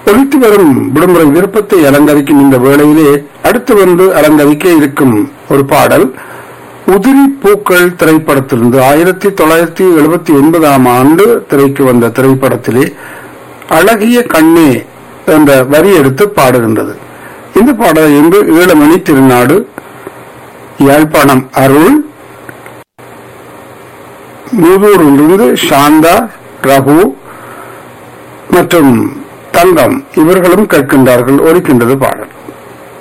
ஒழித்து வரும் விடுமுறை விருப்பத்தை அலங்கரிக்கும் இந்த வேளையிலே அடுத்து வந்து அலங்கரிக்க இருக்கும் ஒரு பாடல் உதிரி பூக்கள் திரைப்படத்திலிருந்து ஆயிரத்தி தொள்ளாயிரத்தி எழுபத்தி ஒன்பதாம் ஆண்டு திரைக்கு வந்த திரைப்படத்திலே அழகிய கண்ணே என்ற வரி எடுத்து பாடுகின்றது இந்த பாடலை இன்று ஈழமணி திருநாடு யாழ்ப்பாணம் அருள் மூதூரிலிருந்து சாந்தா ரகு மற்றும் தங்கம் இவர்களும் கேட்கின்றார்கள் ஒலிக்கின்றது பாடல்